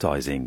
advertising.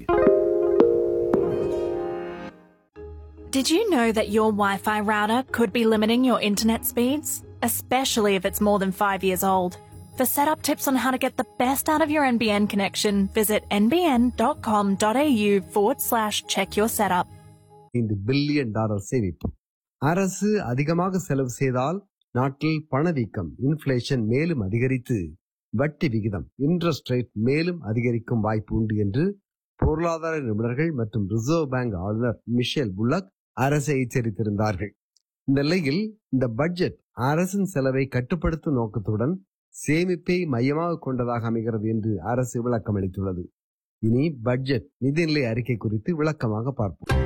Did you know that your Wi Fi router could be limiting your internet speeds? Especially if it's more than five years old. For setup tips on how to get the best out of your NBN connection, visit nbn.com.au forward slash check your setup. ஐந்து billion dollar சேமிப்பு அரசு அதிகமாக செலவு செய்தால் நாட்டில் பணவீக்கம் inflation மேலும் அதிகரித்து வட்டி விகிதம் இன்ட்ரெஸ்ட் ரேட் மேலும் அதிகரிக்கும் வாய்ப்பு உண்டு என்று பொருளாதார நிபுணர்கள் மற்றும் ரிசர்வ் பேங்க் ஆளுநர் மிஷேல் புல்லக் அரசை எச்சரித்திருந்தார்கள் இந்த நிலையில் இந்த பட்ஜெட் அரசின் செலவை கட்டுப்படுத்தும் நோக்கத்துடன் சேமிப்பை மையமாக கொண்டதாக அமைகிறது என்று அரசு விளக்கம் அளித்துள்ளது இனி பட்ஜெட் நிதிநிலை அறிக்கை குறித்து விளக்கமாக பார்ப்போம்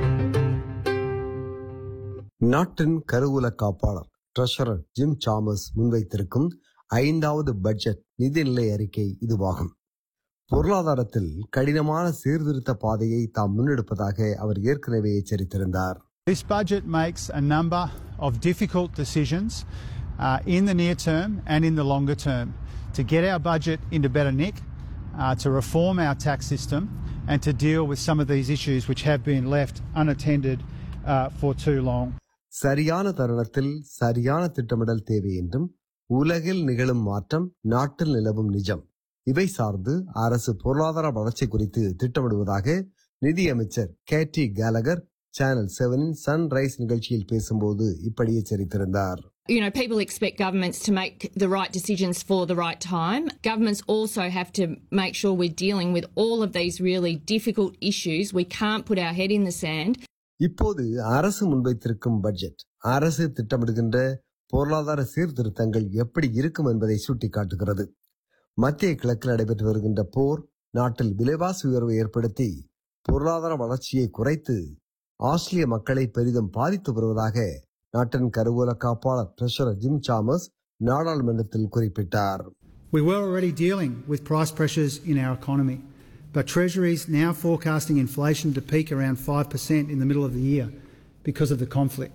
நாட்டின் கருவூல காப்பாளர் ட்ரெஷரர் ஜிம் சாமஸ் முன்வைத்திருக்கும் ஐந்தாவது பட்ஜெட் நிதிநிலை அறிக்கை இதுவாகும் பொருளாதாரத்தில் கடினமான சீர்திருத்த பாதையை தாம் முன்னெடுப்பதாக அவர் ஏற்கனவே எச்சரித்திருந்தார் This budget makes a number of difficult decisions uh, in the near term and in the longer term to get our budget into better nick, uh, to reform our tax system, and to deal with some of these issues which have been left unattended uh, for too long. சரியான தருணத்தில் சரியான திட்டமிடல் தேவை என்றும் உலகில் நிகழும் மாற்றம் நாட்டில் நிலவும் நிஜம் இவை சார்ந்து அரசு பொருளாதார வளர்ச்சி குறித்து திட்டமிடுவதாக நிதியமைச்சர் கேட்டி கேலகர் சேனல் செவனின் சன்ரைஸ் நிகழ்ச்சியில் பேசும்போது இப்படி எச்சரித்திருந்தார் You know, people expect governments to make the right decisions for the right time. Governments also have to make sure we're dealing with all of these really difficult issues. We can't put our head in the sand. இப்போது அரசு முன்வைத்திருக்கும் budget அரசு திட்டமிடுகின்ற பொருளாதார சீர்திருத்தங்கள் எப்படி இருக்கும் என்பதை சுட்டிக்காட்டுகிறது மத்திய கிழக்கில் நடைபெற்று வருகின்ற போர் நாட்டில் விலைவாசி உயர்வை ஏற்படுத்தி பொருளாதார வளர்ச்சியை குறைத்து ஆஸ்திரேலிய மக்களை பெரிதும் பாதித்து வருவதாக நாட்டின் கருவூல காப்பாளர் ட்ரெஷரர் ஜிம் சாமஸ் நாடாளுமன்றத்தில் குறிப்பிட்டார் We were already dealing with price pressures in our economy, but Treasury is now forecasting inflation to peak around 5% in the middle of the year because of the conflict.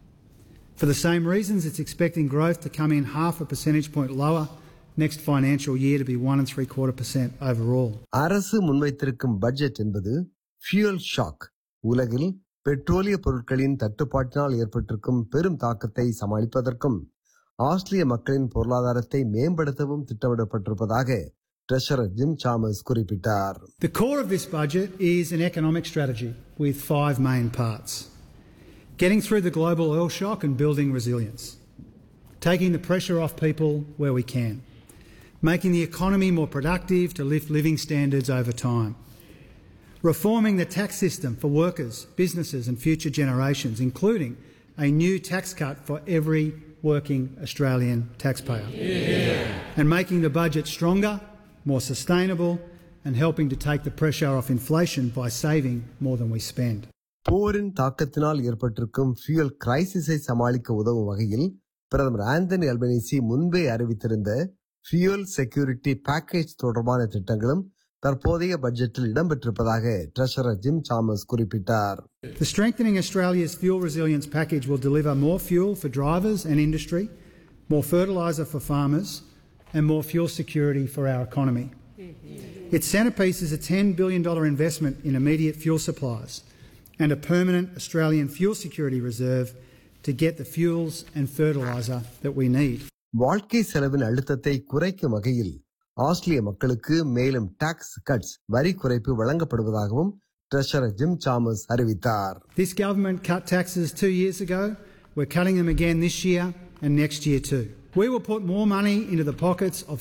For the same reasons, it's expecting growth to come in half a percentage point lower next financial year to be one and three quarter percent overall. அரசு முன்வைத்திருக்கும் budget என்பது fuel shock உலகில் பெட்ரோலிய பொருட்களின் தட்டுப்பாட்டினால் ஏற்பட்டிருக்கும் பெரும் தாக்கத்தை சமாளிப்பதற்கும் ஆஸ்திரேலிய மக்களின் பொருளாதாரத்தை மேம்படுத்தவும் திட்டமிடப்பட்டிருப்பதாக ட்ரெஷரர் ஜிம் சாமஸ் குறிப்பிட்டார் The core of this budget is an economic strategy with five main parts getting through the global oil shock and building resilience, taking the pressure off people where we can, making the economy more productive to lift living standards over time, reforming the tax system for workers, businesses, and future generations, including a new tax cut for every working Australian taxpayer, and making the budget stronger, more sustainable, and helping to take the pressure off inflation by saving more than we spend. போரின் தாக்கத்தினால் ஏற்பட்டிருக்கும் fuel கிரைசிஸை சமாளிக்க உதவும் வகையில் பிரதமர் Anthony Albanese முன்பே அறிவித்திருந்த fuel security package தொடர்பான திட்டங்களும் தற்போதைய பட்ஜெட்டில் இடம்பெற்றிருப்பதாக ட்ரெஷரர் ஜிம் சாமஸ் குறிப்பிட்டார் The Strengthening Australia's Fuel Resilience Package will deliver more fuel for drivers and industry, more fertiliser for farmers, and more fuel security for our economy. Its centrepiece is a $10 billion investment in immediate fuel supplies and a permanent Australian fuel security reserve to get the fuels and fertiliser that we need. வாழ்க்கை செலவின் அழுத்தத்தை குறைக்கும் வகையில் ஆஸ்திரேலிய மக்களுக்கு மேலும் tax cuts வரி குறைப்பு வழங்கப்படுவதாகவும் ட்ரெஷரர் ஜிம் சாமஸ் அறிவித்தார் This government cut taxes two years ago. We're cutting them again this year and next year too. We will put more money into the pockets of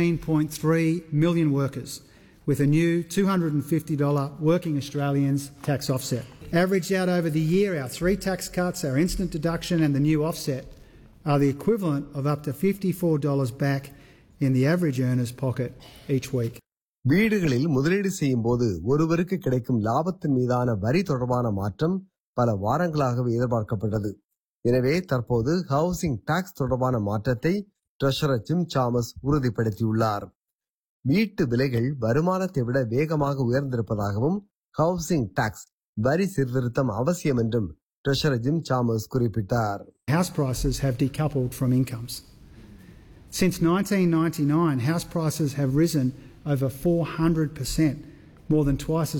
13.3 million workers with a new $250 working Australians tax offset. Averaged out over the year, our three tax cuts, our instant deduction, and the new offset are the equivalent of up to $54 back in the average earner's pocket each week. வீடுகளில் முதலீடு செய்யும் போது ஒருவருக்கு கிடைக்கும் லாபத்தின் மீதான வரி தொடர்பான மாற்றம் பல வாரங்களாகவே எதிர்பார்க்கப்பட்டது எனவே தற்போது ஹவுசிங் டாக்ஸ் தொடர்பான மாற்றத்தை ட்ரெஷரர் ஜிம் சாமஸ் உறுதிப்படுத்தியுள்ளார் வீட்டு விலைகள் வருமானத்தை விட வேகமாக உயர்ந்திருப்பதாகவும் ஹவுசிங் டாக்ஸ் வரி சீர்திருத்தம் அவசியம் என்றும் ட்ரெஷரர் ஜிம் சாமஸ் குறிப்பிட்டார் House prices have decoupled from incomes. Since 1999, house prices have risen over 400%, more than twice as